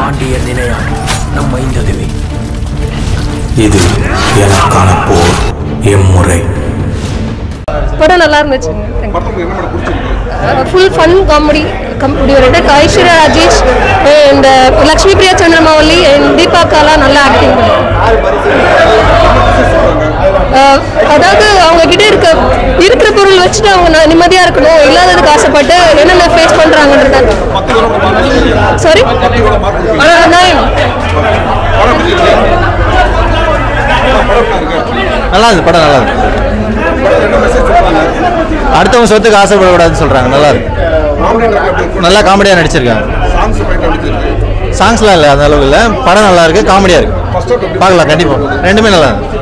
பாண்டியர் நினையான் நம் ஐந்ததுவே இது எனக்கான போர் எம்முறை படம் நல்லா இருந்துச்சு ஃபுல் ஃபன் காமெடி கம்பெனி வருது ஐஸ்வர்யா ராஜேஷ் அண்ட் லக்ஷ்மி பிரியா சந்திரமௌலி அண்ட் தீபா காலா நல்லா ஆக்டிங் அதாவது அவங்க கிட்ட இருக்க இருக்கிற பொருள் வச்சுட்டு அவங்க ந- நிம்மதியா இருக்கணும் இல்லாததுக்கு ஆசைப்பட்டு என்னென்ன ஃபேஸ் பண்றாங்கன்றத சாரி நைன் நல்லா இருக்கு படம் நல்லா இருக்கு அடுத்தவங்க சொத்துக்கு ஆசைப்படக்கூடாதுன்னு சொல்றாங்க நல்லா இருக்கு நல்லா காமெடியாக நடிச்சிருக்காங்க சாங்ஸ்லாம் இல்லை அந்த அளவுக்கு இல்லை படம் நல்லா இருக்கு காமெடியாக இருக்கு பார்க்கலாம் கண்டிப்பாக ரெண்டுமே நல்லா இருக்கு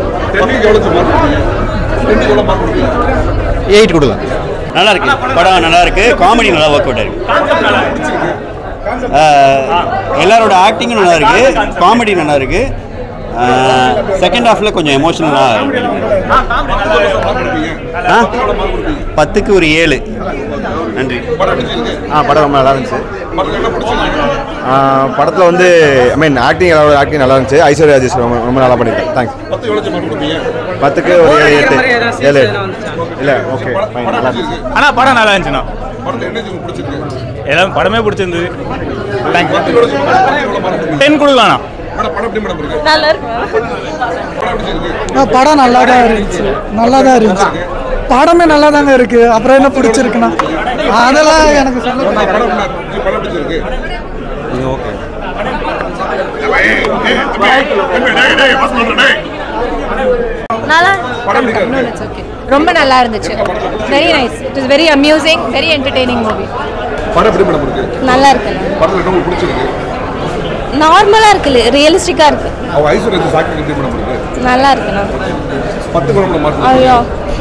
எயிட் கொடுக்கலாம் நல்லா இருக்கு படம் நல்லா இருக்கு காமெடி நல்லா ஒர்க் அவுட் இருக்கு ஆஹ், எல்லாரோட ஆக்டிங்கும் நல்லா இருக்கு காமெடி நல்லா இருக்கு செகண்ட் ஹாஃப்ல கொஞ்சம் எமோஷனலாக பத்துக்கு ஒரு ஏழு நன்றி ஆ படம் ரொம்ப நல்லா இருந்துச்சு படத்தில் வந்து ஐ மீன் ஆக்டிங் ஆக்டிங் நல்லா இருந்துச்சு ஐஸ்வர்யா ராஜேஷ் ரொம்ப ரொம்ப நல்லா பண்ணியிருக்கேன் தேங்க்ஸ் பத்துக்கு ஒரு ஏழு எட்டு ஏழு இல்லை ஓகே ஃபைன் நல்லா இருந்துச்சு ஆனால் படம் நல்லா இருந்துச்சுண்ணா எல்லாம் படமே பிடிச்சிருந்தது டென் கொடுக்கலாண்ணா நல்லா இருக்கு படம் நல்லா தான் இருந்துச்சு நல்லா தான் இருந்துச்சு படமே நல்லா தாங்க இருக்கு அப்புறம் என்ன பிடிச்சிருக்குண்ணா அதெல்லாம் எனக்கு சொல்ல நல்லா ரொம்ப நல்லா இருந்துச்சு very nice it is very amusing very entertaining movie நல்லா இருக்கு நார்மலா இருக்கு ரியலிஸ்டிக்கா இருக்கு நல்லா இருக்குண்ணா ஐயோ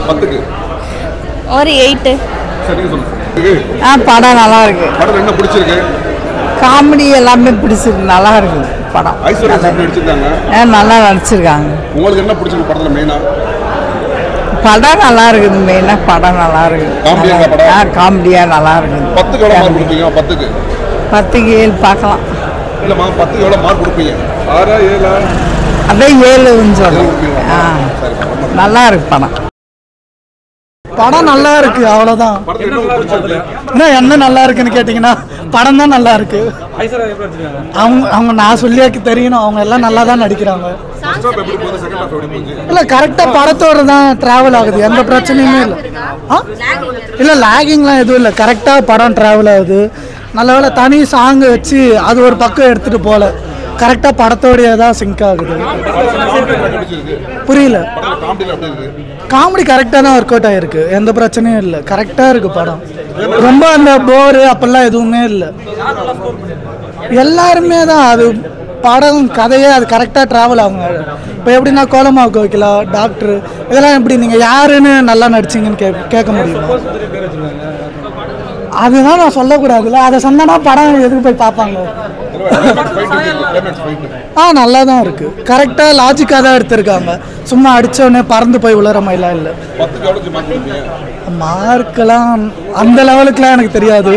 ஒரு எயிட்டு ஆ படம் நல்லா இருக்கு படம் என்ன பிடிச்சிருக்கு காமெடி எல்லாமே பிடிச்சிருக்கு நல்லா இருக்கு படம் ஐஸ்வர்யா ராஜேஷ் நடிச்சிருக்காங்க ஆ, நல்லா நடிச்சிருக்காங்க உங்களுக்கு என்ன பிடிச்சிருக்கு படத்துல மெயினா படம் நல்லா இருக்குது மெயினாக படம் நல்லா இருக்குது காமெடியாங்க படம்? ஆ காமெடியாக நல்லா இருக்குது பத்துக்கு எவ்வளவு மார்க் கொடுப்பீங்க பத்துக்கு பத்துக்கு ஏழு பார்க்கலாம் இல்லம்மா பத்துக்கு எவ்வளவு மார்க் கொடுப்பீங்க ஆறா ஏழா அப்படியே ஏழுன்னு சொல்கிறேன் ஆ நல்லா இருக்கு படம் படம் நல்லா இருக்கு அவ்வளோதான் படத்துல என்ன உங்களுக்கு பிடிச்சிருக்கு என்ன என்ன நல்லா இருக்குன்னு கேட்டிங்கன்னா படம் தான் நல்லா இருக்கு அவங்க அவங்க நான் சொல்லியாக்கு தெரியணும் அவங்க எல்லாம் நல்லா தான் நடிக்கிறாங்க ஃபர்ஸ்ட் ஹாஃப் எப்படி போகுது செகண்ட் ஹாஃப் எப்படி போகுது இல்லை கரெக்டாக படத்தோட தான் ட்ராவல் ஆகுது எந்த பிரச்சனையுமே இல்லை ஆ இல்லை லேகிங்லாம் எதுவும் இல்லை கரெக்டாக படம் ட்ராவல் ஆகுது நல்ல வேளை தனி சாங் வச்சு அது ஒரு பக்கம் எடுத்துகிட்டு போகல கரெக்டாக படத்தோடைய தான் சிங்க் ஆகுது புரியல காமெடியில் எப்படி இருக்கு காமெடி கரெக்டாக தான் ஒர்க் அவுட் ஆகிருக்கு எந்த பிரச்சனையும் இல்லை கரெக்டாக இருக்குது படம் ரொம்ப அந்த போரு அப்பெல்லாம் எதுவுமே இல்லை எல்லாருமே தான் அது படம் கதையே அது கரெக்டாக ட்ராவல் ஆகுங்க இப்போ எப்படின்னா கோலமாவுக்கு வைக்கலாம் டாக்டர் இதெல்லாம் எப்படி நீங்கள் யாருன்னு நல்லா நடிச்சீங்கன்னு கே கேட்க முடியும் அதுதான் நான் சொல்லக்கூடாதுல்ல அதை சொன்னா படம் எதுக்கு போய் பார்ப்பாங்க ஆ நல்லா தான் இருக்குது கரெக்டாக லாஜிக்காக தான் எடுத்திருக்காங்க சும்மா அடிச்ச உடனே பறந்து போய் விழுற மாதிரிலாம் இல்லை பத்துக்கு எவ்வளவு மார்க் கொடுப்பீங்க மார்க்கெல்லாம் அந்த லெவலுக்குலாம் எனக்கு தெரியாது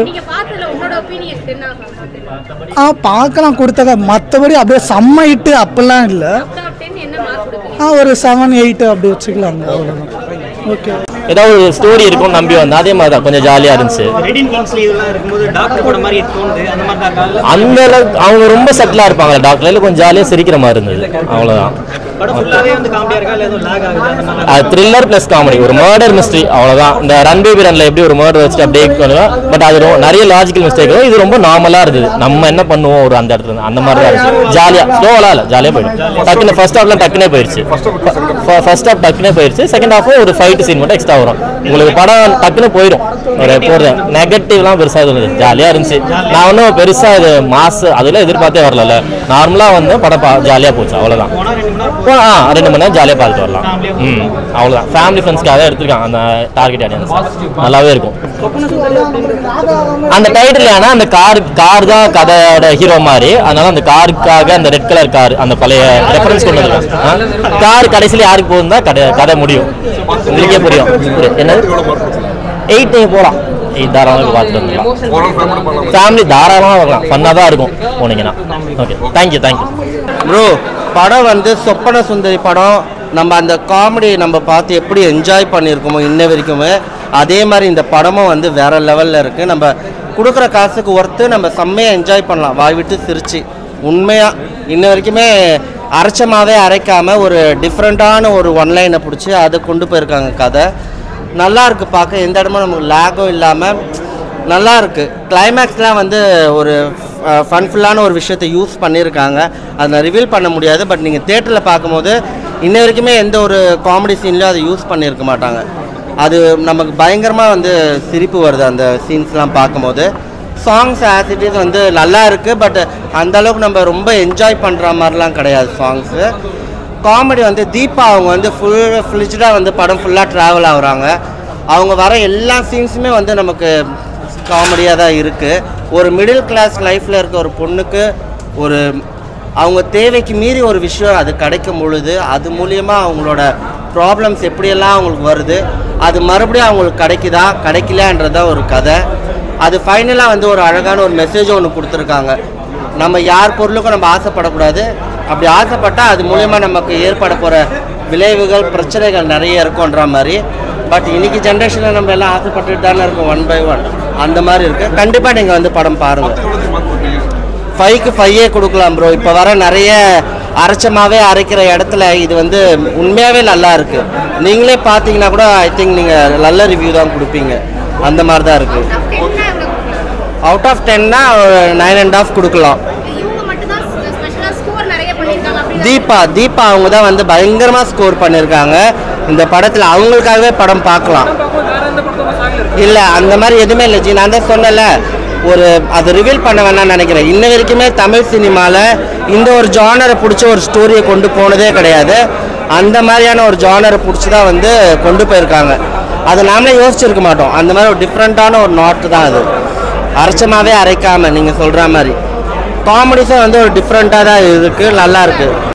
ஆ பார்க்கலாம் கொடுத்தத மற்றபடி அப்படியே செம்ம ஹிட்டு அப்படிலாம் இல்லை ஆ ஒரு செவன் எயிட் அப்படி வச்சுக்கலாங்க அவ்வளோதான் ஓகே ஏதாவது ஒரு ஸ்டோரி இருக்கும் நம்பி வந்தேன் அதே மாதிரி தான் கொஞ்சம் ஜாலியாக இருந்துச்சு ரெடின் கிங்ஸ்லி இதெல்லாம் இருக்கும்போது டாக்டர் படம் மாதிரி தோணுது அந்த மாதிரி தான் இருக்கா? அந்த அளவுக்கு அவங்க ரொம்ப செட்டிலாக இருப்பாங்க டாக்டர் இல்லை கொஞ்சம் ஜாலியாக சிரிக்கிற மாதிரி இருந்தது அவ்வளோதான் படம் ஃபுல்லாவே வந்து காமெடியா இருக்கா இல்ல எதுவும் லாக் ஆகுது அந்த மாதிரி அது த்ரில்லர் ப்ளஸ் காமெடி ஒரு மர்டர் மிஸ்ட்ரி அவ்வளோதான் இந்த ரன் பேபி ரன்ல எப்படி ஒரு மர்டர் வச்சுட்டு அப்படியே பண்ணுவோம் பட் அது ரொ- நிறைய லாஜிக்கல் மிஸ்டேக் இது ரொம்ப நார்மலாக இருந்தது நம்ம என்ன பண்ணுவோம் ஒரு அந்த இடத்துல இருந்து, அந்த மாதிரி தான் இருந்துச்சு ஜாலியாக ஸ்லோவெலாம் இல்லை ஜாலியாக போயிடும் டக்குன்னு ஃபர்ஸ்ட் ஹாஃப்லாம் டக்குனே போயிடுச்சு ஃபர்ஸ்ட் ஹாஃப் டக்குனே போயிடுச்சு செகண்ட் ஹாஃப் ஒரு ஃபைட் சீன் மட்டும் எக்ஸ்ட்ரா வரும் உங்களுக்கு படம் டக்குன்னு போயிடும் ஒரு போகிறது நெகட்டிவ்லாம் பெருசாக இது ஜாலியாக இருந்துச்சு நான் ஒன்றும் பெருசாக இது மாசு அதெல்லாம் எதிர்பார்த்தே வரல நார்மலாக வந்து படம் ஜாலியாக போச்சு அவ்வளோதான் ஆ ரெண்டு மணி நேரம் ஜாலியாக பார்த்துட்டு வரலாம் ம் அவ்வளோதான் ஃபேமிலி ஃப்ரெண்ட்ஸ்க்காக எடுத்துருக்காங்க அந்த டார்கெட் ஆடியன்ஸ் நல்லாவே இருக்கும் அந்த டைட்டில் ஏன்னா அந்த கார் கார் தான் கதையோட ஹீரோ மாதிரி அதனால அந்த காருக்காக அந்த ரெட் கலர் கார் அந்த பழைய ரெஃபரன்ஸ் கொண்டு வந்திருக்காங்க கார் கடைசியில் யாருக்கு போகுதுன்னா கதை கதை முடியும் உங்களுக்கே புரியும் புரியும். என்னது எயிட் நீங்கள் போகலாம் இது தாராளமாக பார்த்துட்டு வந்துடலாம் ஃபேமிலி தாராளமாக வரலாம் ஃபன்னாக தான் இருக்கும் போனீங்கன்னா ஓகே தேங்க்யூ தேங்க்யூ ப்ரோ படம் வந்து சொப்பன சுந்தரி படம் நம்ம அந்த காமெடி நம்ம பார்த்து எப்படி என்ஜாய் பண்ணியிருக்கோமோ இன்ன வரைக்குமே அதே மாதிரி இந்த படமும் வந்து வேற லெவலில் இருக்குது நம்ம கொடுக்குற காசுக்கு ஒர்த்து நம்ம செம்மையாக என்ஜாய் பண்ணலாம் வாய் விட்டு சிரிச்சு உண்மையாக இன்ன வரைக்குமே அரைச்சமாவே அரைக்காம ஒரு டிஃப்ரெண்ட்டான ஒரு ஒன்லைனை பிடிச்சி அதை கொண்டு போயிருக்காங்க கதை நல்லா இருக்கு பார்க்க எந்த இடமும் நமக்கு லேகும் இல்லாமல் நல்லா இருக்கு கிளைமேக்ஸ்லாம் வந்து ஒரு ஃபன்ஃபுல்லான ஒரு விஷயத்தை யூஸ் பண்ணியிருக்காங்க அதை நான் ரிவீல் பண்ண முடியாது பட் நீங்கள் தேட்டரில் பார்க்கும்போது இன்ன வரைக்குமே எந்த ஒரு காமெடி சீன்லையும் அதை யூஸ் பண்ணியிருக்க மாட்டாங்க அது நமக்கு பயங்கரமாக வந்து சிரிப்பு வருது அந்த சீன்ஸ்லாம் பார்க்கும்போது சாங்ஸ் ஆசிட்டிஸ் வந்து நல்லா இருக்குது பட் அந்த அளவுக்கு நம்ம ரொம்ப என்ஜாய் பண்ணுற மாதிரிலாம் கிடையாது சாங்ஸு காமெடி வந்து தீபா அவங்க வந்து ஃபுல் ஃப்ளிஜ்டாக வந்து படம் ஃபுல்லாக ட்ராவல் ஆகுறாங்க அவங்க வர எல்லா சீன்ஸுமே வந்து நமக்கு காமெடியாக தான் இருக்குது ஒரு மிடில் கிளாஸ் லைஃப்பில் இருக்க ஒரு பொண்ணுக்கு ஒரு அவங்க தேவைக்கு மீறி ஒரு விஷயம் அது கிடைக்கும் பொழுது அது மூலியமாக அவங்களோட ப்ராப்ளம்ஸ் எப்படியெல்லாம் அவங்களுக்கு வருது அது மறுபடியும் அவங்களுக்கு கிடைக்குதா கிடைக்கலன்றது தான் ஒரு கதை அது ஃபைனலாக வந்து ஒரு அழகான ஒரு மெசேஜ் ஒன்று கொடுத்துருக்காங்க நம்ம யார் பொருளுக்கும் நம்ம ஆசைப்படக்கூடாது அப்படி ஆசைப்பட்டால் அது மூலயமா நமக்கு ஏற்பட போகிற விளைவுகள் பிரச்சனைகள் நிறைய இருக்குன்ற மாதிரி பட் இன்னைக்கு ஜென்ரேஷனில் நம்ம எல்லாம் ஆசைப்பட்டுட்டு தானே இருக்கோம் ஒன் பை ஒன் அந்த மாதிரி இருக்குது கண்டிப்பாக நீங்கள் வந்து படம் பாருங்கள் ஃபைவ்க்கு ஃபைவே கொடுக்கலாம் ப்ரோ இப்போ வர நிறைய அரைச்சமாகவே அரைக்கிற இடத்துல இது வந்து உண்மையாகவே நல்லா இருக்குது நீங்களே பார்த்தீங்கன்னா கூட ஐ திங்க் நீங்கள் நல்ல ரிவ்யூ தான் கொடுப்பீங்க அந்த மாதிரி தான் இருக்குது அவுட் ஆஃப் டென்னா நைன் அண்ட் ஆஃப் கொடுக்கலாம் தீபா தீபா அவங்க தான் வந்து பயங்கரமாக ஸ்கோர் பண்ணியிருக்காங்க இந்த படத்தில் அவங்களுக்காகவே படம் பார்க்கலாம் இல்லை அந்த மாதிரி எதுவுமே இல்லை ஜி நான் தான் சொன்னல ஒரு அதை ரிவீல் பண்ண வேணாம்னு நினைக்கிறேன் இன்ன வரைக்குமே தமிழ் சினிமாவில் இந்த ஒரு ஜானரை பிடிச்ச ஒரு ஸ்டோரியை கொண்டு போனதே கிடையாது அந்த மாதிரியான ஒரு ஜானரை பிடிச்சி தான் வந்து கொண்டு போயிருக்காங்க அதை நாமளே யோசிச்சிருக்க மாட்டோம் அந்த மாதிரி ஒரு டிஃப்ரெண்ட்டான ஒரு நாட்டு தான் அது அரைச்சமாகவே அரைக்காமல் நீங்கள் சொல்கிற மாதிரி காமெடிஸும் வந்து ஒரு டிஃப்ரெண்ட்டாக தான் இருக்குது நல்லா இருக்குது